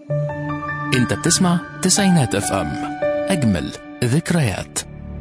انت بتسمع تسعينات اف ام اجمل ذكريات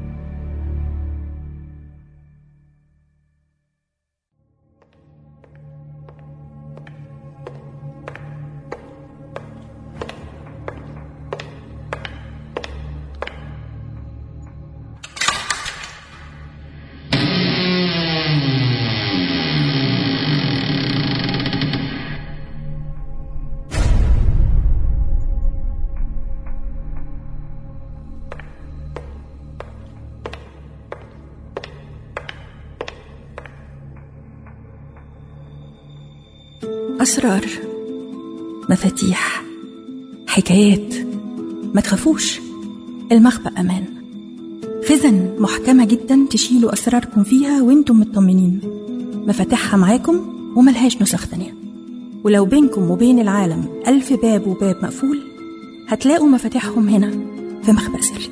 أسرار مفاتيح حكايات ما تخافوش المخبأ أمان خزن محكمة جدا تشيلوا أسراركم فيها وانتم مطمنين مفاتيحها معاكم وملهاش نسخ تانية ولو بينكم وبين العالم ألف باب وباب مقفول هتلاقوا مفاتيحهم هنا في مخبأ سري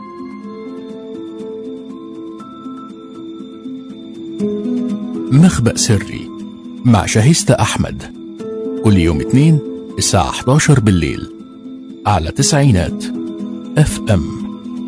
مخبأ سري مع شاهستة أحمد كل يوم اثنين الساعة 11 بالليل على تسعينات اف ام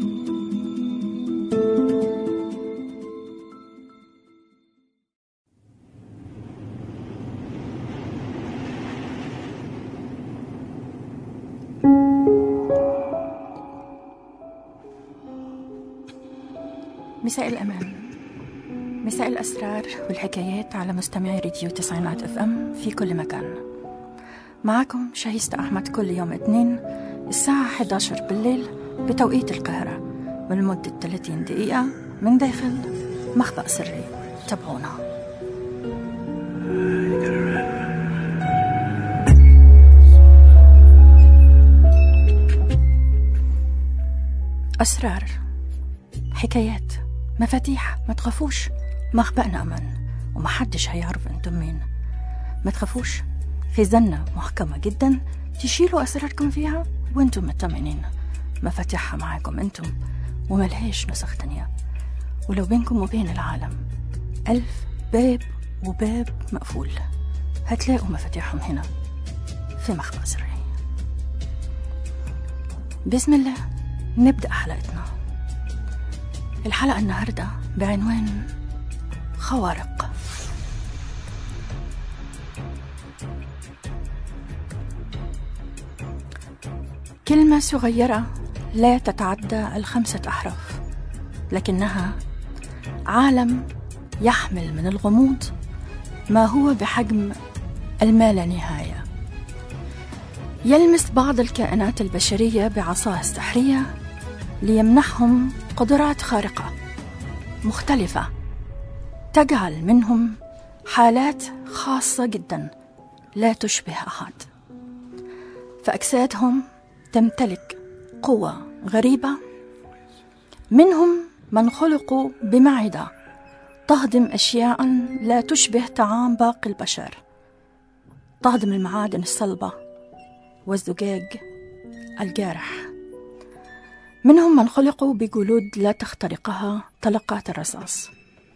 مساء الأمان مساء الأسرار والحكايات على مستمعي راديو تسعينات اف ام في كل مكان معكم شهيستة أحمد كل يوم اثنين الساعة 11 بالليل بتوقيت القاهرة ولمدة 30 دقيقة من داخل مخبأ سري تابعونا أسرار حكايات مفاتيح ما تخافوش مخبأنا أمان ومحدش هيعرف انتم مين ما تخافوش خزانة محكمة جدا تشيلوا أسراركم فيها وانتم مطمئنين مفاتيحها معاكم انتم وملهاش نسخ تانية ولو بينكم وبين العالم ألف باب وباب مقفول هتلاقوا مفاتيحهم هنا في مخبأ سري بسم الله نبدأ حلقتنا الحلقة النهاردة بعنوان خوارق كلمة صغيرة لا تتعدى الخمسة أحرف لكنها عالم يحمل من الغموض ما هو بحجم المالانهاية يلمس بعض الكائنات البشرية بعصاه السحرية ليمنحهم قدرات خارقة مختلفة تجعل منهم حالات خاصة جدا لا تشبه أحد فأجسادهم تمتلك قوة غريبة منهم من خلقوا بمعدة تهضم أشياء لا تشبه طعام باقي البشر تهضم المعادن الصلبة والزجاج الجارح منهم من خلقوا بجلود لا تخترقها طلقات الرصاص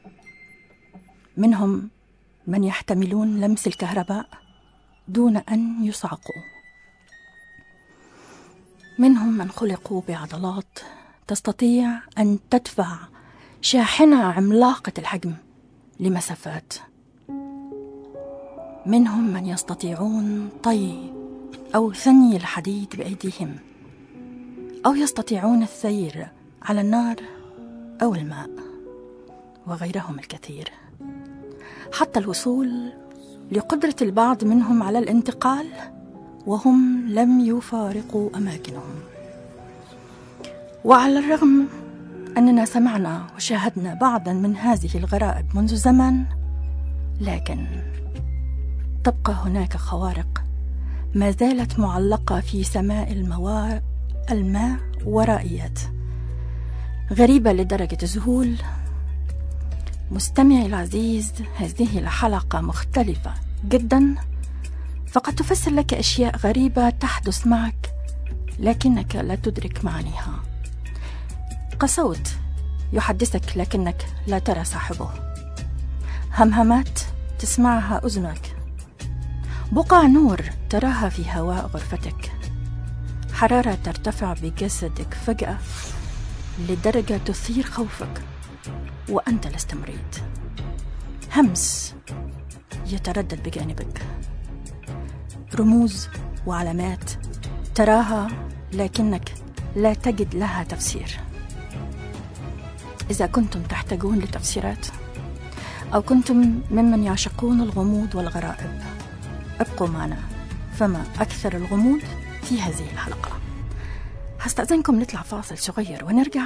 منهم من يحتملون لمس الكهرباء دون ان يصعقوا منهم من خلقوا بعضلات تستطيع ان تدفع شاحنه عملاقه الحجم لمسافات منهم من يستطيعون طي او ثني الحديد بايديهم أو يستطيعون السير على النار أو الماء وغيرهم الكثير حتى الوصول لقدرة البعض منهم على الانتقال وهم لم يفارقوا أماكنهم وعلى الرغم أننا سمعنا وشاهدنا بعضا من هذه الغرائب منذ زمن لكن تبقى هناك خوارق ما زالت معلقة في سماء المواد الماء ورائيات غريبة لدرجة الذهول مستمعي العزيز هذه الحلقة مختلفة جدا فقد تفسر لك أشياء غريبة تحدث معك لكنك لا تدرك معانيها كصوت يحدثك لكنك لا ترى صاحبه همهمات تسمعها أذنك بقع نور تراها في هواء غرفتك حرارة ترتفع بجسدك فجأة لدرجة تثير خوفك وأنت لست مريض همس يتردد بجانبك رموز وعلامات تراها لكنك لا تجد لها تفسير إذا كنتم تحتاجون لتفسيرات أو كنتم ممن يعشقون الغموض والغرائب ابقوا معنا فما أكثر الغموض في هذه الحلقة هستأذنكم نطلع فاصل صغير ونرجع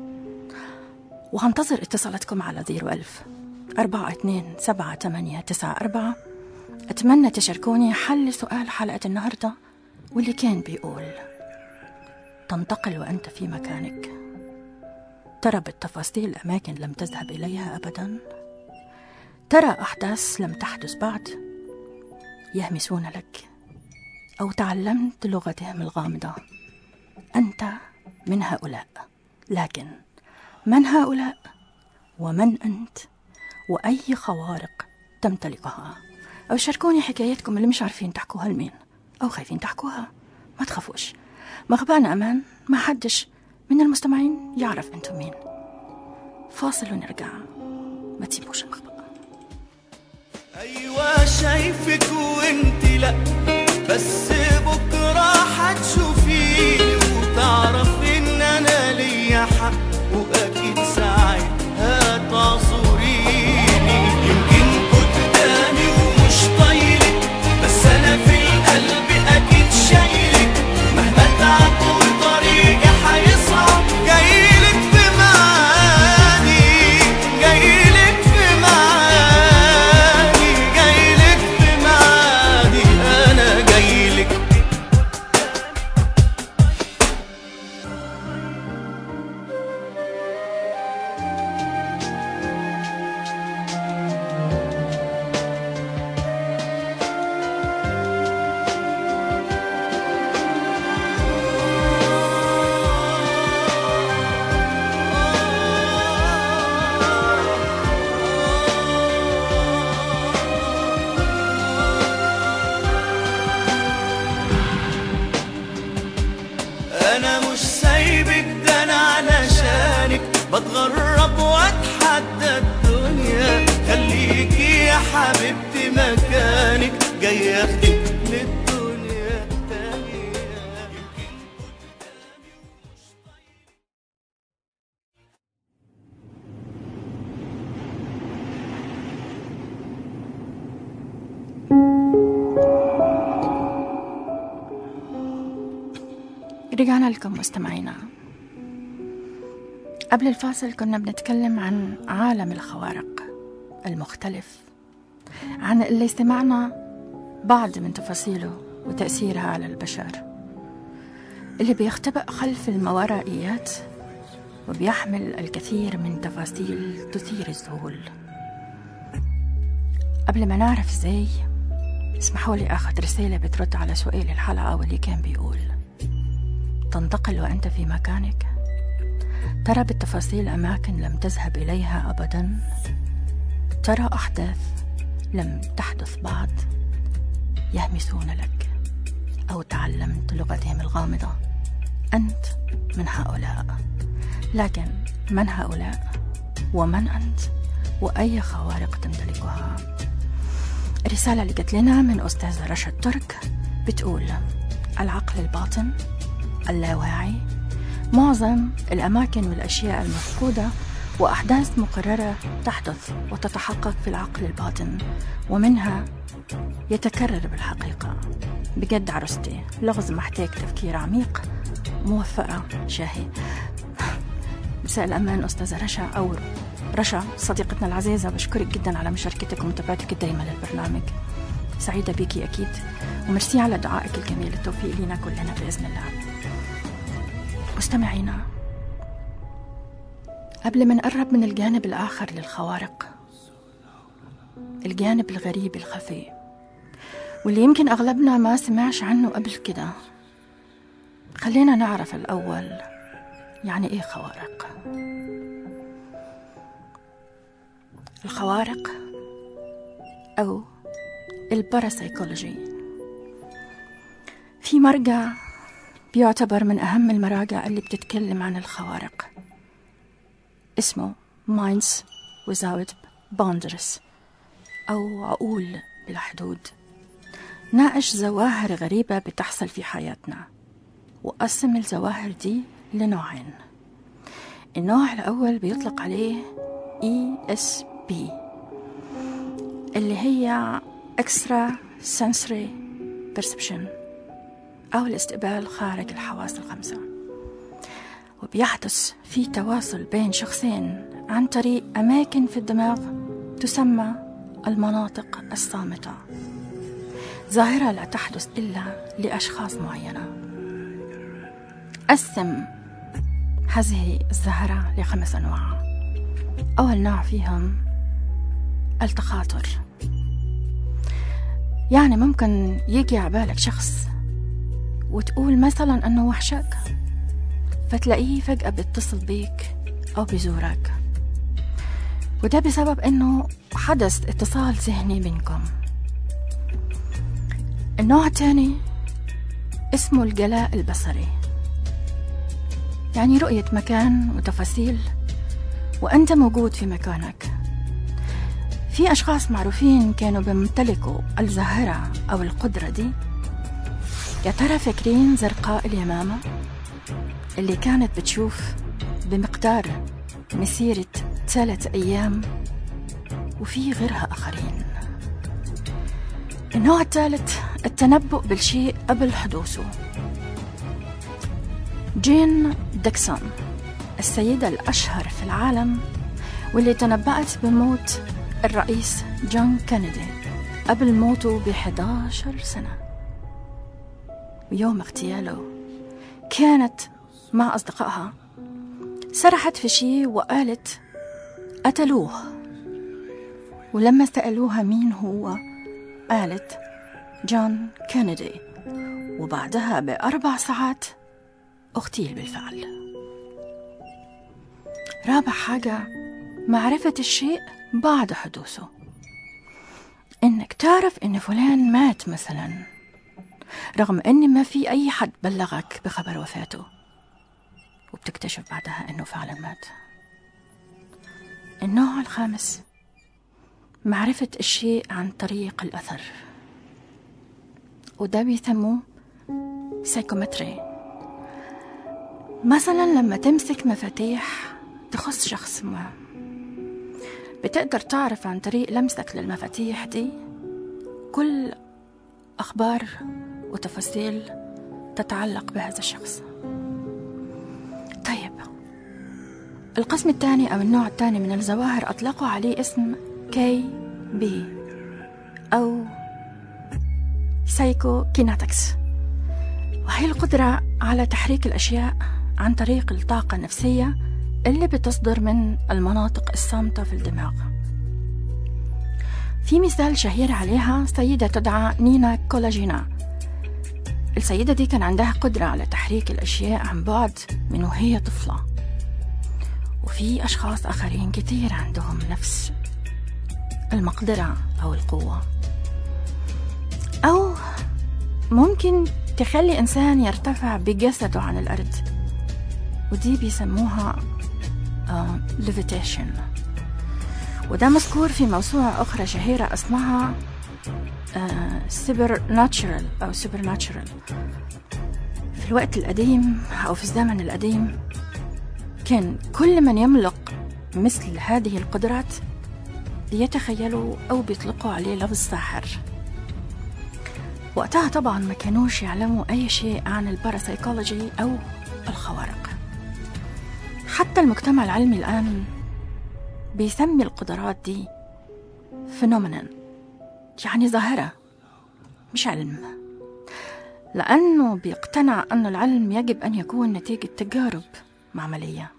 وهنتظر اتصالاتكم على ذيرو ألف أربعة اتنين سبعة تمانية تسعة أربعة أتمنى تشاركوني حل سؤال حلقة النهاردة واللي كان بيقول تنتقل وأنت في مكانك ترى بالتفاصيل أماكن لم تذهب إليها أبدا ترى أحداث لم تحدث بعد يهمسون لك أو تعلمت لغتهم الغامضة أنت من هؤلاء لكن من هؤلاء ومن أنت وأي خوارق تمتلكها أو شاركوني حكايتكم اللي مش عارفين تحكوها لمين أو خايفين تحكوها ما تخافوش مخبانا أمان ما حدش من المستمعين يعرف أنتم مين فاصل ونرجع ما تسيبوش المخبأ ايوه شايفك وانت لا بس بكره هتشوفيني وتعرفي ان انا ليا حق واكيد ساعتها تعذريني يمكن قدامي ومش طايلك بس انا في القلب اكيد شايلك مهما تعب وطريقي هيصعب جايلك في معاني جايلك في معاني جايلك في معاني انا جايلك انا مش سايبك ده انا علشانك بتغرب واتحدى الدنيا خليكي يا حبيبتي مكانك جاي اخدك للدنيا التانية رجعنا لكم مستمعينا قبل الفاصل كنا بنتكلم عن عالم الخوارق المختلف عن اللي استمعنا بعض من تفاصيله وتأثيرها على البشر اللي بيختبئ خلف الماورائيات وبيحمل الكثير من تفاصيل تثير الذهول قبل ما نعرف ازاي اسمحوا لي اخذ رسالة بترد على سؤال الحلقة واللي كان بيقول تنتقل وأنت في مكانك ترى بالتفاصيل أماكن لم تذهب إليها أبدا ترى أحداث لم تحدث بعد يهمسون لك أو تعلمت لغتهم الغامضة أنت من هؤلاء لكن من هؤلاء ومن أنت وأي خوارق تمتلكها الرسالة اللي جت لنا من أستاذ رشد ترك بتقول العقل الباطن اللاواعي معظم الأماكن والأشياء المفقودة وأحداث مقررة تحدث وتتحقق في العقل الباطن ومنها يتكرر بالحقيقة بجد عروستي لغز محتاج تفكير عميق موفقة شاهي مساء الأمان أستاذة رشا أو رشا صديقتنا العزيزة بشكرك جدا على مشاركتك ومتابعتك الدائمة للبرنامج سعيدة بيكي أكيد وميرسي على دعائك الجميل التوفيق لنا كلنا بإذن الله مستمعينا قبل ما نقرب من الجانب الآخر للخوارق الجانب الغريب الخفي واللي يمكن أغلبنا ما سمعش عنه قبل كده خلينا نعرف الأول يعني إيه خوارق الخوارق أو الباراسيكولوجي في مرجع بيعتبر من أهم المراجع اللي بتتكلم عن الخوارق اسمه Minds Without Boundaries أو عقول بلا حدود ناقش ظواهر غريبة بتحصل في حياتنا وقسم الظواهر دي لنوعين النوع الأول بيطلق عليه ESP اللي هي Extra Sensory Perception أو الاستقبال خارج الحواس الخمسة وبيحدث في تواصل بين شخصين عن طريق أماكن في الدماغ تسمى المناطق الصامتة ظاهرة لا تحدث إلا لأشخاص معينة قسم هذه الظاهرة لخمس أنواع أول نوع فيهم التخاطر يعني ممكن يجي عبالك شخص وتقول مثلا أنه وحشك فتلاقيه فجأة بيتصل بيك أو بيزورك وده بسبب أنه حدث اتصال ذهني بينكم النوع الثاني اسمه الجلاء البصري يعني رؤية مكان وتفاصيل وأنت موجود في مكانك في أشخاص معروفين كانوا بيمتلكوا الظاهرة أو القدرة دي يا ترى فاكرين زرقاء اليمامة اللي كانت بتشوف بمقدار مسيرة ثلاث أيام وفي غيرها آخرين النوع الثالث التنبؤ بالشيء قبل حدوثه جين ديكسون السيدة الأشهر في العالم واللي تنبأت بموت الرئيس جون كينيدي قبل موته ب 11 سنة ويوم اغتياله كانت مع أصدقائها سرحت في شي وقالت قتلوه ولما سألوها مين هو قالت جون كينيدي وبعدها بأربع ساعات اغتيل بالفعل رابع حاجة معرفة الشيء بعد حدوثه إنك تعرف إن فلان مات مثلا رغم إن ما في أي حد بلغك بخبر وفاته وبتكتشف بعدها إنه فعلا مات النوع الخامس معرفة الشيء عن طريق الأثر وده بيسموه سايكومتري مثلا لما تمسك مفاتيح تخص شخص ما بتقدر تعرف عن طريق لمسك للمفاتيح دي كل أخبار وتفاصيل تتعلق بهذا الشخص طيب القسم الثاني أو النوع الثاني من الظواهر أطلقوا عليه اسم كي بي أو سايكو كيناتكس وهي القدرة على تحريك الأشياء عن طريق الطاقة النفسية اللي بتصدر من المناطق الصامتة في الدماغ في مثال شهير عليها سيدة تدعى نينا كولاجينا السيدة دي كان عندها قدرة على تحريك الأشياء عن بعد من وهي طفلة وفي أشخاص آخرين كتير عندهم نفس المقدرة أو القوة أو ممكن تخلي إنسان يرتفع بجسده عن الأرض ودي بيسموها ليفيتيشن وده مذكور في موسوعة أخرى شهيرة اسمها سيبر ناتشرال أو سوبر ناتشرال في الوقت القديم أو في الزمن القديم كان كل من يملك مثل هذه القدرات بيتخيلوا أو بيطلقوا عليه لفظ ساحر وقتها طبعا ما كانوش يعلموا أي شيء عن الباراسايكولوجي أو الخوارق حتى المجتمع العلمي الآن بيسمي القدرات دي فينومينال يعني ظاهرة مش علم لأنه بيقتنع أن العلم يجب أن يكون نتيجة تجارب معملية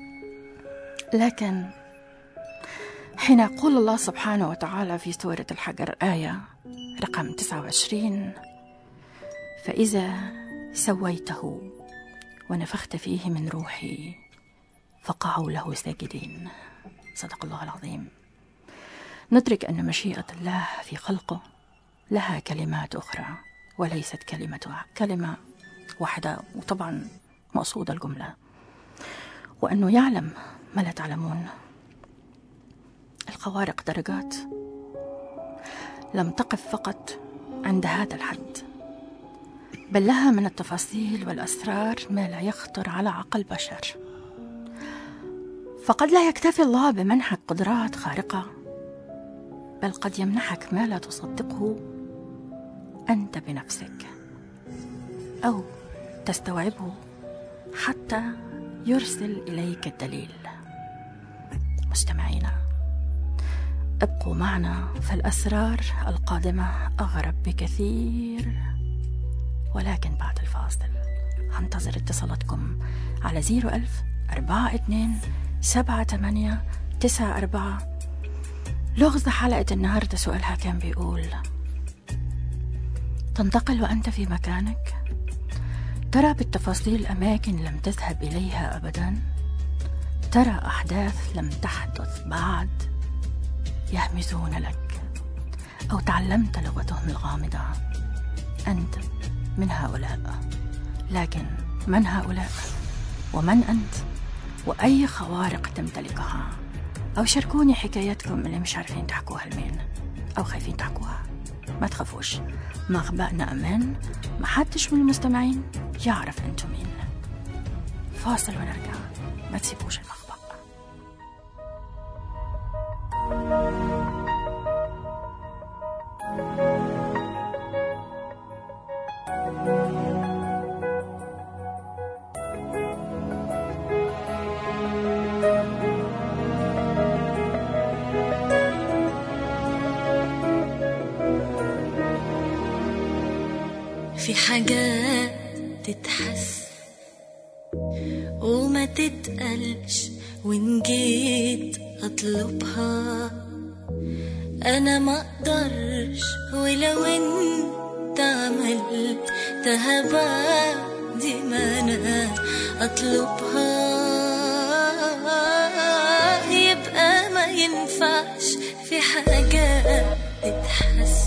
لكن حين يقول الله سبحانه وتعالى في سورة الحجر آية رقم 29 فإذا سويته ونفخت فيه من روحي فقعوا له ساجدين صدق الله العظيم ندرك أن مشيئة الله في خلقه لها كلمات أخرى وليست كلمة كلمة واحدة وطبعا مقصودة الجملة وأنه يعلم ما لا تعلمون الخوارق درجات لم تقف فقط عند هذا الحد بل لها من التفاصيل والأسرار ما لا يخطر على عقل بشر فقد لا يكتفي الله بمنحك قدرات خارقة بل قد يمنحك ما لا تصدقه أنت بنفسك أو تستوعبه حتى يرسل إليك الدليل مستمعينا ابقوا معنا فالأسرار القادمة أغرب بكثير ولكن بعد الفاصل هنتظر اتصالاتكم على زيرو ألف أربعة اتنين سبعة تمانية تسعة أربعة لغز حلقة النهاردة سؤالها كان بيقول تنتقل وأنت في مكانك ترى بالتفاصيل أماكن لم تذهب إليها أبدا ترى أحداث لم تحدث بعد يهمسون لك أو تعلمت لغتهم الغامضة أنت من هؤلاء لكن من هؤلاء ومن أنت وأي خوارق تمتلكها أو شاركوني حكايتكم اللي مش عارفين تحكوها لمين أو خايفين تحكوها ما تخافوش مخبأنا أمان ما حدش من المستمعين يعرف أنتم مين فاصل ونرجع ما تسيبوش المخبأ في حاجات تتحس وما تتقلش وإن جيت أطلبها أنا ما أقدرش ولو أنت عملتها بعد ما أنا أطلبها يبقى ما ينفعش في حاجات تتحس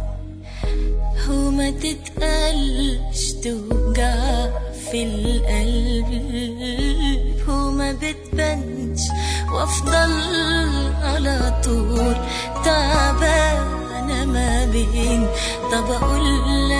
وما تتقلش توجع في القلب وما بتبانش وافضل على طول تعبانة ما بين طب اقول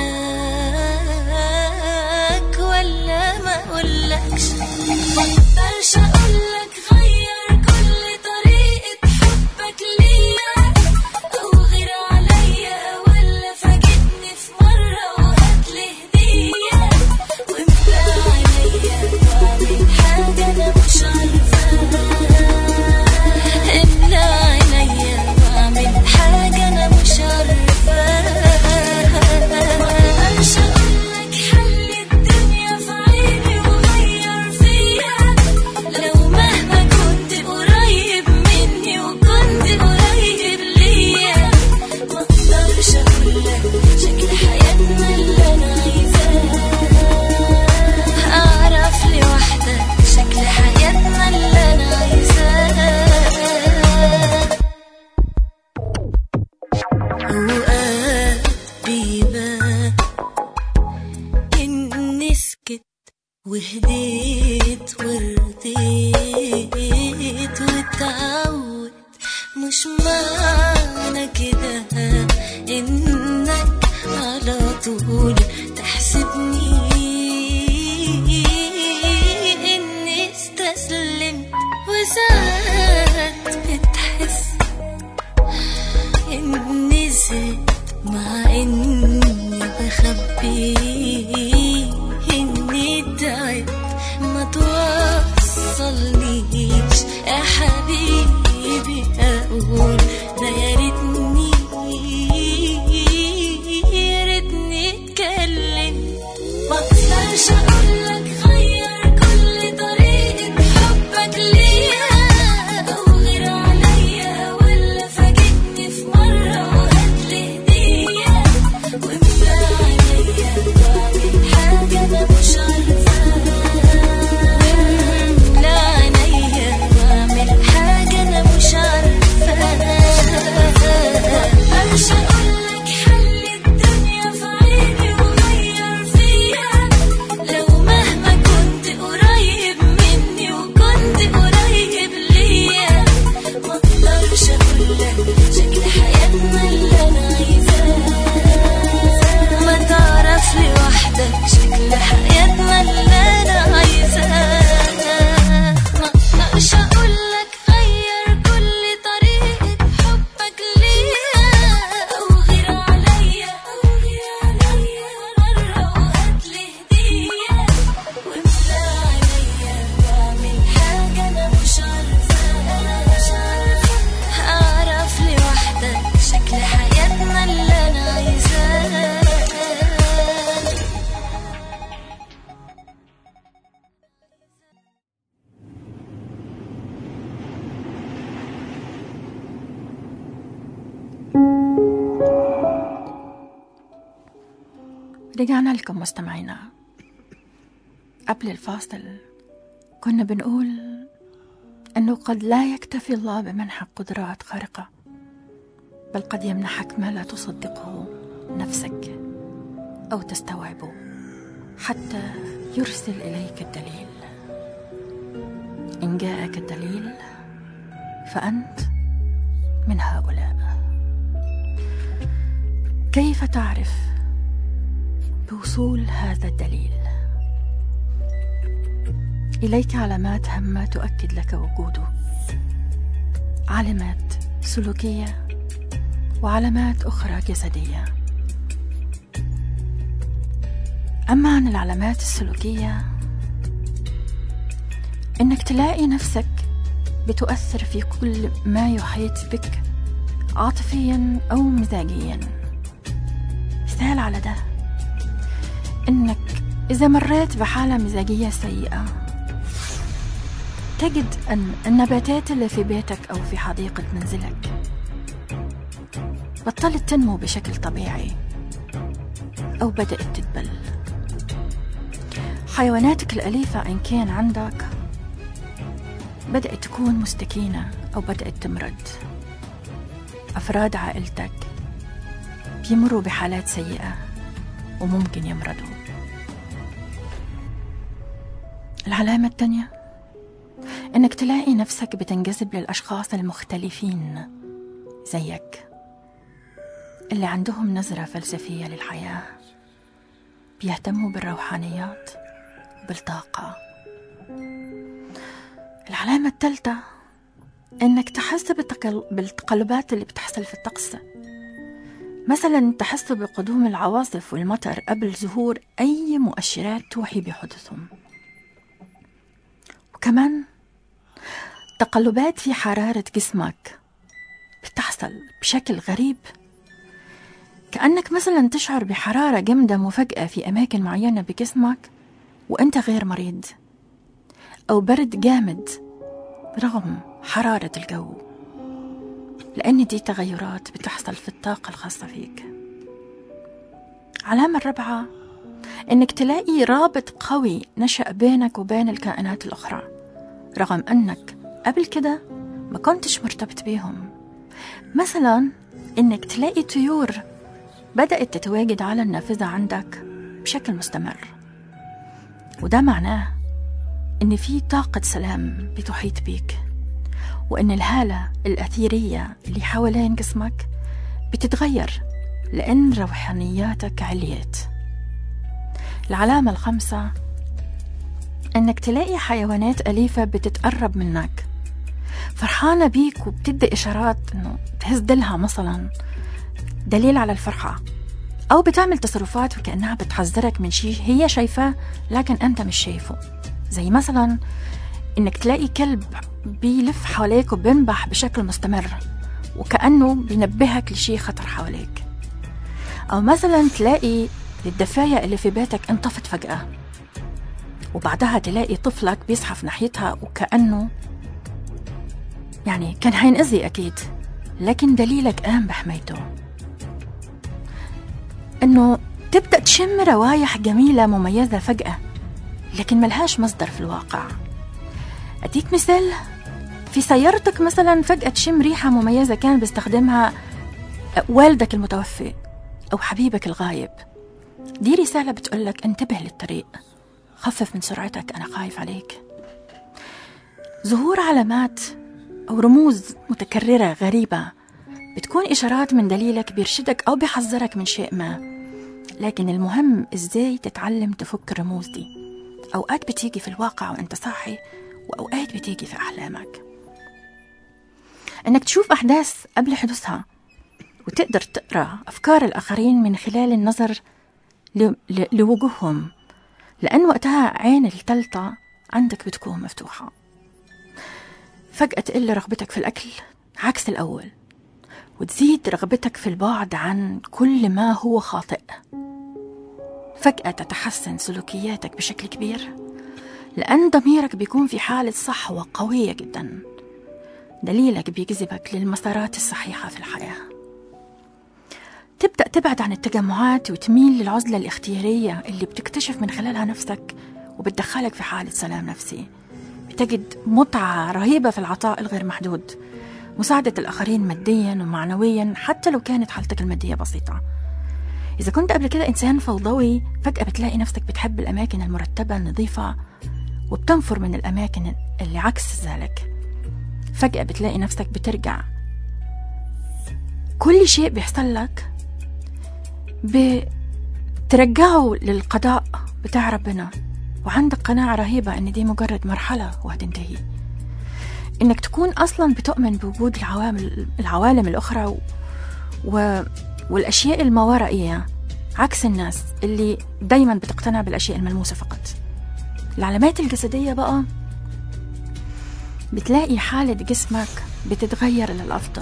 لك ولا ما اقولكش مقدرش اقولك غير كل طريقة حبك ليا او غير عليا ولا فاجئني في مرة وهاتلي هدية واملى عليا واعمل حاجة انا مش عارفاها املى عينيا واعمل حاجة انا مش عارفاها مقدرش اقولك حل الدنيا في عيني وغير فيا لو مهما كنت قريب مني وكنت قريب ليا مقدرش اقولك شكل حياتنا اللي انا عايزاه اعرف لوحدك شكل حياتنا اللي انا عايزاه اوقات بيبان اني سكت وهديت ورضيت واتعود مش معنى كده انك على طول تحسبني اني استسلمت وساعات بتحس اني زدت مع اني بخبي اني تعبت ما توصلنيش يا حبيبي اقول ده يا ريتني يا ريتني اتكلمت ما اقدرش اقولك غير كل طريقة حبك ليا او غير عليا ولا فاجئني في مرة وهاتلي هدية واملى عليا رجعنا لكم مستمعينا قبل الفاصل كنا بنقول أنه قد لا يكتفي الله بمنحك قدرات خارقة بل قد يمنحك ما لا تصدقه نفسك أو تستوعبه حتى يرسل إليك الدليل إن جاءك الدليل فأنت من هؤلاء كيف تعرف بوصول هذا الدليل اليك علامات هامه تؤكد لك وجوده علامات سلوكيه وعلامات اخرى جسديه اما عن العلامات السلوكيه انك تلاقي نفسك بتؤثر في كل ما يحيط بك عاطفيا او مزاجيا مثال على ده انك اذا مريت بحاله مزاجيه سيئه تجد ان النباتات اللي في بيتك او في حديقه منزلك بطلت تنمو بشكل طبيعي او بدات تدبل حيواناتك الاليفه ان كان عندك بدات تكون مستكينه او بدات تمرض افراد عائلتك بيمروا بحالات سيئه وممكن يمرضوا العلامة التانية إنك تلاقي نفسك بتنجذب للأشخاص المختلفين زيك اللي عندهم نظرة فلسفية للحياة بيهتموا بالروحانيات بالطاقة العلامة الثالثة إنك تحس بالتقل- بالتقلبات اللي بتحصل في الطقس مثلا تحس بقدوم العواصف والمطر قبل ظهور أي مؤشرات توحي بحدوثهم وكمان تقلبات في حرارة جسمك بتحصل بشكل غريب كأنك مثلا تشعر بحرارة جامدة مفاجأة في أماكن معينة بجسمك وأنت غير مريض أو برد جامد رغم حرارة الجو لأن دي تغيرات بتحصل في الطاقة الخاصة فيك العلامة الرابعة إنك تلاقي رابط قوي نشأ بينك وبين الكائنات الأخرى رغم أنك قبل كده ما كنتش مرتبط بيهم مثلا إنك تلاقي طيور بدأت تتواجد على النافذة عندك بشكل مستمر وده معناه إن في طاقة سلام بتحيط بيك وإن الهالة الأثيرية اللي حوالين جسمك بتتغير لأن روحانياتك عليت العلامة الخامسة إنك تلاقي حيوانات أليفة بتتقرب منك فرحانة بيك وبتدي إشارات إنه تهز دلها مثلا دليل على الفرحة أو بتعمل تصرفات وكأنها بتحذرك من شيء هي شايفاه لكن أنت مش شايفه زي مثلا إنك تلاقي كلب بيلف حواليك وبينبح بشكل مستمر وكأنه بينبهك لشيء خطر حواليك أو مثلا تلاقي الدفاية اللي في بيتك انطفت فجأة وبعدها تلاقي طفلك بيزحف ناحيتها وكأنه يعني كان هينأذي أكيد لكن دليلك قام بحمايته إنه تبدأ تشم روايح جميلة مميزة فجأة لكن ملهاش مصدر في الواقع أديك مثال في سيارتك مثلا فجأة تشم ريحة مميزة كان بيستخدمها والدك المتوفي أو حبيبك الغايب دي رسالة بتقولك انتبه للطريق خفف من سرعتك أنا خايف عليك ظهور علامات أو رموز متكررة غريبة بتكون إشارات من دليلك بيرشدك أو بيحذرك من شيء ما لكن المهم إزاي تتعلم تفك الرموز دي أوقات بتيجي في الواقع وأنت صاحي وأوقات بتيجي في أحلامك إنك تشوف أحداث قبل حدوثها وتقدر تقرأ أفكار الآخرين من خلال النظر ل- ل- لوجوههم لأن وقتها عين التالتة عندك بتكون مفتوحة فجأة تقل رغبتك في الأكل عكس الأول وتزيد رغبتك في البعد عن كل ما هو خاطئ فجأة تتحسن سلوكياتك بشكل كبير لأن ضميرك بيكون في حالة صحوة قوية جدا دليلك بيجذبك للمسارات الصحيحة في الحياة تبدأ تبعد عن التجمعات وتميل للعزلة الاختيارية اللي بتكتشف من خلالها نفسك وبتدخلك في حالة سلام نفسي بتجد متعة رهيبة في العطاء الغير محدود مساعدة الآخرين ماديا ومعنويا حتى لو كانت حالتك المادية بسيطة إذا كنت قبل كده إنسان فوضوي فجأة بتلاقي نفسك بتحب الأماكن المرتبة النظيفة وبتنفر من الأماكن اللي عكس ذلك فجأة بتلاقي نفسك بترجع كل شيء بيحصل لك بترجعه للقضاء بتاع ربنا وعندك قناعة رهيبة إن دي مجرد مرحلة وهتنتهي إنك تكون أصلا بتؤمن بوجود العوامل العوالم الأخرى و... و... والأشياء الماورائية عكس الناس اللي دايما بتقتنع بالأشياء الملموسة فقط العلامات الجسدية بقى بتلاقي حالة جسمك بتتغير للأفضل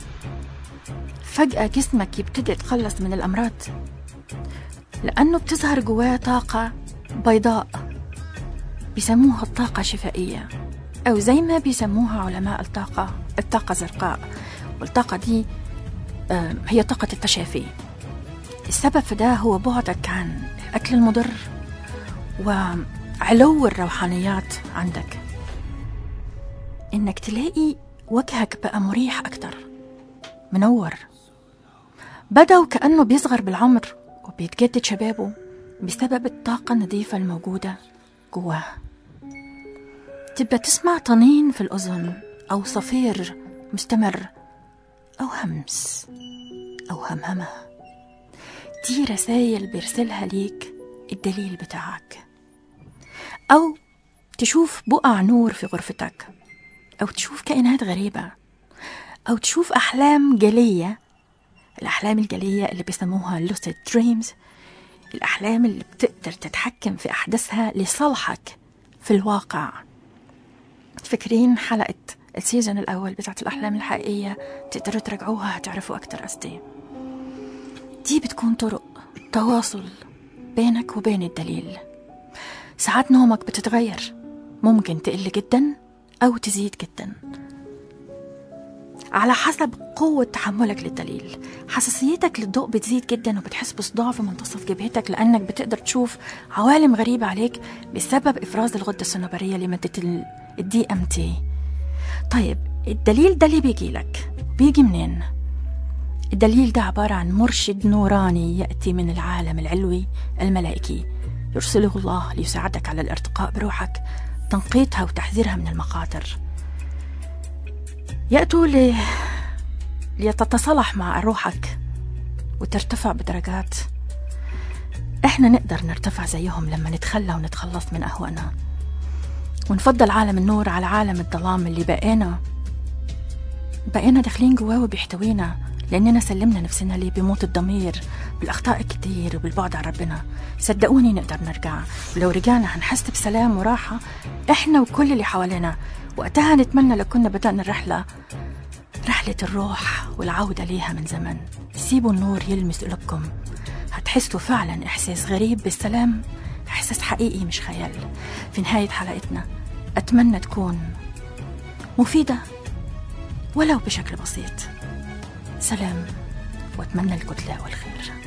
فجأة جسمك يبتدي يتخلص من الأمراض لأنه بتظهر جواه طاقة بيضاء بيسموها الطاقة الشفائية أو زي ما بيسموها علماء الطاقة الطاقة الزرقاء والطاقة دي آه، هي طاقة التشافي السبب في ده هو بعدك عن الأكل المضر وعلو الروحانيات عندك إنك تلاقي وجهك بقى مريح أكتر منور بدا وكأنه بيصغر بالعمر وبيتجدد شبابه بسبب الطاقة النظيفة الموجودة جواه تبقى تسمع طنين في الأذن أو صفير مستمر أو همس أو همهمة دي رسائل بيرسلها ليك الدليل بتاعك أو تشوف بقع نور في غرفتك أو تشوف كائنات غريبة أو تشوف أحلام جلية الأحلام الجلية اللي بيسموها lucid dreams الأحلام اللي بتقدر تتحكم في أحداثها لصالحك في الواقع فاكرين حلقة السيزون الأول بتاعت الأحلام الحقيقية تقدروا ترجعوها هتعرفوا أكتر قصدي دي بتكون طرق تواصل بينك وبين الدليل ساعات نومك بتتغير ممكن تقل جدا أو تزيد جدا على حسب قوة تحملك للدليل حساسيتك للضوء بتزيد جدا وبتحس بصداع في منتصف جبهتك لأنك بتقدر تشوف عوالم غريبة عليك بسبب إفراز الغدة الصنوبرية لمادة الدي ام تي طيب الدليل ده اللي بيجي لك بيجي منين؟ الدليل ده عبارة عن مرشد نوراني يأتي من العالم العلوي الملائكي يرسله الله ليساعدك على الارتقاء بروحك تنقيتها وتحذيرها من المخاطر يأتوا ل... ليتتصالح مع روحك وترتفع بدرجات احنا نقدر نرتفع زيهم لما نتخلى ونتخلص من أهوائنا ونفضل عالم النور على عالم الظلام اللي بقينا بقينا داخلين جواه وبيحتوينا لأننا سلمنا نفسنا ليه بموت الضمير بالأخطاء الكتير وبالبعد عن ربنا صدقوني نقدر نرجع ولو رجعنا هنحس بسلام وراحة إحنا وكل اللي حوالينا وقتها نتمنى لو كنا بدأنا الرحلة رحلة الروح والعودة ليها من زمن سيبوا النور يلمس قلوبكم هتحسوا فعلا إحساس غريب بالسلام إحساس حقيقي مش خيال في نهاية حلقتنا أتمنى تكون مفيدة ولو بشكل بسيط سلام وأتمنى الكتلة والخير